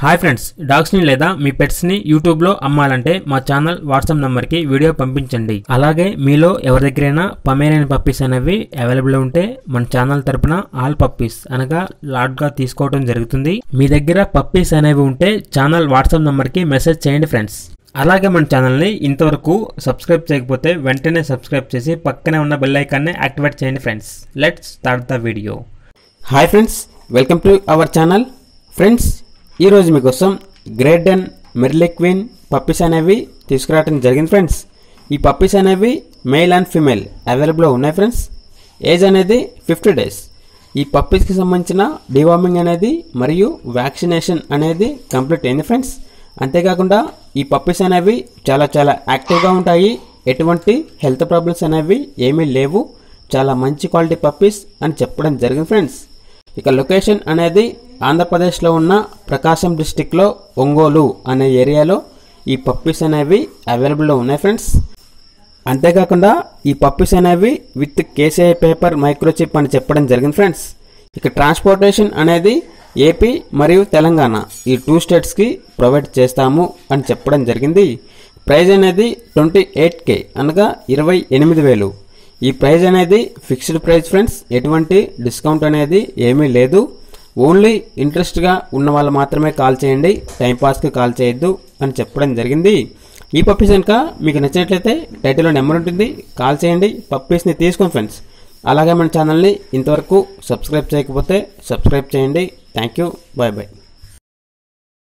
hi friends డాగ్స్ని లేదా మీ పెట్స్ని యూట్యూబ్లో అమ్మాలంటే మా ఛానల్ వాట్సాప్ నెంబర్కి వీడియో పంపించండి అలాగే మీలో ఎవరి దగ్గరైనా పమేరియన్ పప్పీస్ అనేవి అవైలబుల్ ఉంటే మన ఛానల్ తరపున ఆల్ పప్పీస్ అనగా లాట్గా తీసుకోవడం జరుగుతుంది మీ దగ్గర పప్పీస్ అనేవి ఉంటే ఛానల్ వాట్సాప్ నెంబర్కి మెసేజ్ చేయండి ఫ్రెండ్స్ అలాగే మన ఛానల్ని ఇంతవరకు సబ్స్క్రైబ్ చేయకపోతే వెంటనే సబ్స్క్రైబ్ చేసి పక్కనే ఉన్న బెల్ ఐకాన్ని యాక్టివేట్ చేయండి friends let's start the video hi friends welcome to our channel friends ఈరోజు మీకోసం గ్రేట్ డెన్ మెర్లిక్విన్ పప్పీస్ అనేవి తీసుకురావడం జరిగింది ఫ్రెండ్స్ ఈ పప్పీస్ అనేవి మేల్ అండ్ ఫీమేల్ అవైలబుల్లో ఉన్నాయి ఫ్రెండ్స్ ఏజ్ అనేది ఫిఫ్టీ డేస్ ఈ పప్పీస్కి సంబంధించిన డివార్మింగ్ అనేది మరియు వ్యాక్సినేషన్ అనేది కంప్లీట్ అయింది ఫ్రెండ్స్ అంతేకాకుండా ఈ పప్పీస్ అనేవి చాలా చాలా యాక్టివ్గా ఉంటాయి ఎటువంటి హెల్త్ ప్రాబ్లమ్స్ అనేవి ఏమీ లేవు చాలా మంచి క్వాలిటీ పప్పీస్ అని చెప్పడం జరిగింది ఫ్రెండ్స్ ఇక లొకేషన్ అనేది ఆంధ్రప్రదేశ్లో ఉన్న ప్రకాశం డిస్టిక్లో ఒంగోలు అనే ఏరియాలో ఈ పప్పీస్ అనేవి అవైలబుల్లో ఉన్నాయి ఫ్రెండ్స్ అంతేకాకుండా ఈ పప్పీస్ అనేవి విత్ కేసీఐ పేపర్ మైక్రోచిప్ అని చెప్పడం జరిగింది ఫ్రెండ్స్ ఇక ట్రాన్స్పోర్టేషన్ అనేది ఏపీ మరియు తెలంగాణ ఈ టూ స్టేట్స్కి ప్రొవైడ్ చేస్తాము అని చెప్పడం జరిగింది ప్రైజ్ అనేది ట్వంటీ ఎయిట్ కే అనగా ఇరవై ఎనిమిది వేలు ఈ ప్రైజ్ అనేది ఫిక్స్డ్ ప్రైస్ ఫ్రెండ్స్ ఎటువంటి డిస్కౌంట్ అనేది ఏమీ లేదు ఓన్లీ ఇంట్రెస్ట్గా ఉన్న వాళ్ళు మాత్రమే కాల్ చేయండి టైంపాస్కి కాల్ చేయొద్దు అని చెప్పడం జరిగింది ఈ పప్పీస్ కనుక మీకు నచ్చినట్లయితే టైటిల్లో నెంబర్ ఉంటుంది కాల్ చేయండి పప్పీస్ని తీసుకోండి ఫ్రెండ్స్ అలాగే మన ఛానల్ని ఇంతవరకు సబ్స్క్రైబ్ చేయకపోతే సబ్స్క్రైబ్ చేయండి థ్యాంక్ యూ బాయ్ బాయ్